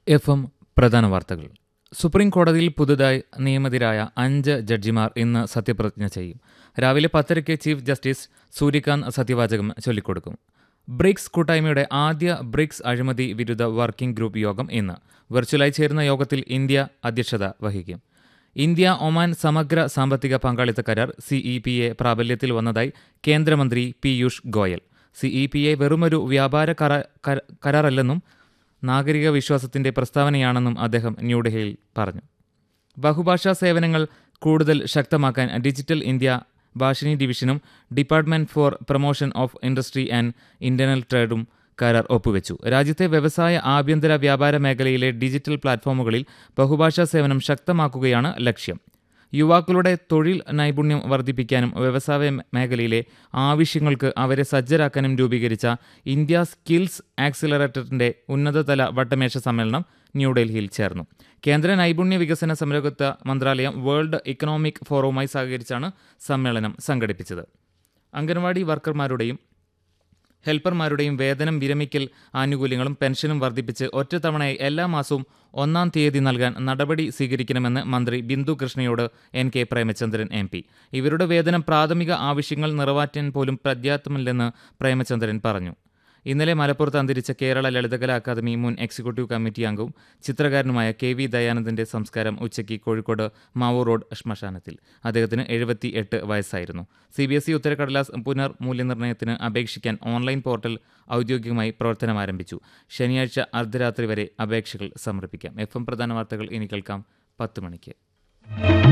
F M പ്രധാന വാർത്തകൾ supreme കോടതിയിൽ പുതുതായി നിയമിതരായ അഞ്ച് ജഡ്ജിമാർ ഇന്ന് സത്യപ്രതിജ്ഞ ചെയ്യും രാവിലെ പത്തരയ്ക്ക് ചീഫ് ജസ്റ്റിസ് സൂര്യകാന്ത് സത്യവാചകം ചൊല്ലിക്കൊടുക്കും ബ്രിക്സ് കൂട്ടായ്മയുടെ ആദ്യ ബ്രിക്സ് അഴിമതി വിരുദ്ധ വർക്കിംഗ് ഗ്രൂപ്പ് യോഗം ഇന്ന് വെർച്വലായി ചേരുന്ന യോഗത്തിൽ ഇന്ത്യ അധ്യക്ഷത വഹിക്കും ഇന്ത്യ ഒമാൻ സമഗ്ര സാമ്പത്തിക പങ്കാളിത്ത കരാർ സിഇ പി എ പ്രാബല്യത്തിൽ വന്നതായി കേന്ദ്രമന്ത്രി Piyush Goyal CE P A വെറുമൊരു വ്യാപാര കരാ- കര- കരാറല്ലെന്നും നാഗരിക വിശ്വാസത്തിന്റെ പ്രസ്താവനയാണെന്നും അദ്ദേഹം ന്യൂഡൽഹിയിൽ പറഞ്ഞു ബഹുഭാഷാ സേവനങ്ങൾ കൂടുതൽ ശക്തമാക്കാൻ ഡിജിറ്റൽ ഇന്ത്യ ഭാഷിനി ഡിവിഷനും department for promotion of industry and internal ട്രേഡും കരാർ ഒപ്പുവെച്ചു രാജ്യത്തെ വ്യവസായ ആഭ്യന്തര വ്യാപാര മേഖലയിലെ ഡിജിറ്റൽ പ്ലാറ്റ്ഫോമുകളിൽ ബഹുഭാഷാ സേവനം ശക്തമാക്കുകയാണ് ലക്ഷ്യം യുവാക്കളുടെ തൊഴിൽ നൈപുണ്യം വർദ്ധിപ്പിക്കാനും വ്യവസായ മേഖലയിലെ ആവശ്യങ്ങൾക്ക് അവരെ സജ്ജരാക്കാനും രൂപീകരിച്ച ഇന്ത്യ സ്കിൽസ് ആക്സിലറേറ്ററിന്റെ ഉന്നതതല വട്ടമേശ സമ്മേളനം ന്യൂഡൽഹിയിൽ ചേർന്നു കേന്ദ്ര നൈപുണ്യ വികസന സംരംഭത്വ മന്ത്രാലയം വേൾഡ് ഇക്കണോമിക് ഫോറവുമായി സഹകരിച്ചാണ് സമ്മേളനം സംഘടിപ്പിച്ചത് അംഗൻവാടി വർക്കർമാരുടെയും ഹെൽപ്പർമാരുടെയും വേതനം വിരമിക്കൽ ആനുകൂല്യങ്ങളും പെൻഷനും വർദ്ധിപ്പിച്ച് ഒറ്റത്തവണയായി എല്ലാ മാസവും ഒന്നാം തീയതി നൽകാൻ നടപടി സ്വീകരിക്കണമെന്ന് മന്ത്രി ബിന്ദു കൃഷ്ണയോട് N K Premachandran M P ഇവരുടെ വേതനം പ്രാഥമിക ആവശ്യങ്ങൾ നിറവേറ്റാൻ പോലും പര്യാപ്തമല്ലെന്ന് പ്രേമചന്ദ്രൻ പറഞ്ഞു ഇന്നലെ മലപ്പുറത്ത് അന്തരിച്ച കേരള ലളിതകലാ അക്കാദമി മുൻ എക്സിക്യൂട്ടീവ് കമ്മിറ്റി അംഗവും ചിത്രകാരനുമായ കെ വി ദയാനന്ദന്റെ സംസ്കാരം ഉച്ചയ്ക്ക് കോഴിക്കോട് മാവൂർ റോഡ് ശ്മശാനത്തിൽ അദ്ദേഹത്തിന് എഴുപത്തി എട്ട് വയസ്സായിരുന്നു സി ബി എസ് ഇ ഉത്തരക്കടലാസ് പുനർ മൂല്യനിർണ്ണയത്തിന് അപേക്ഷിക്കാൻ ഓൺലൈൻ പോർട്ടൽ ഔദ്യോഗികമായി പ്രവർത്തനം ആരംഭിച്ചു ശനിയാഴ്ച അർദ്ധരാത്രി വരെ അപേക്ഷകൾ സമർപ്പിക്കാം എഫ് എം പ്രധാന വാർത്തകൾ ഇനി കേൾക്കാം പത്ത് മണിക്ക്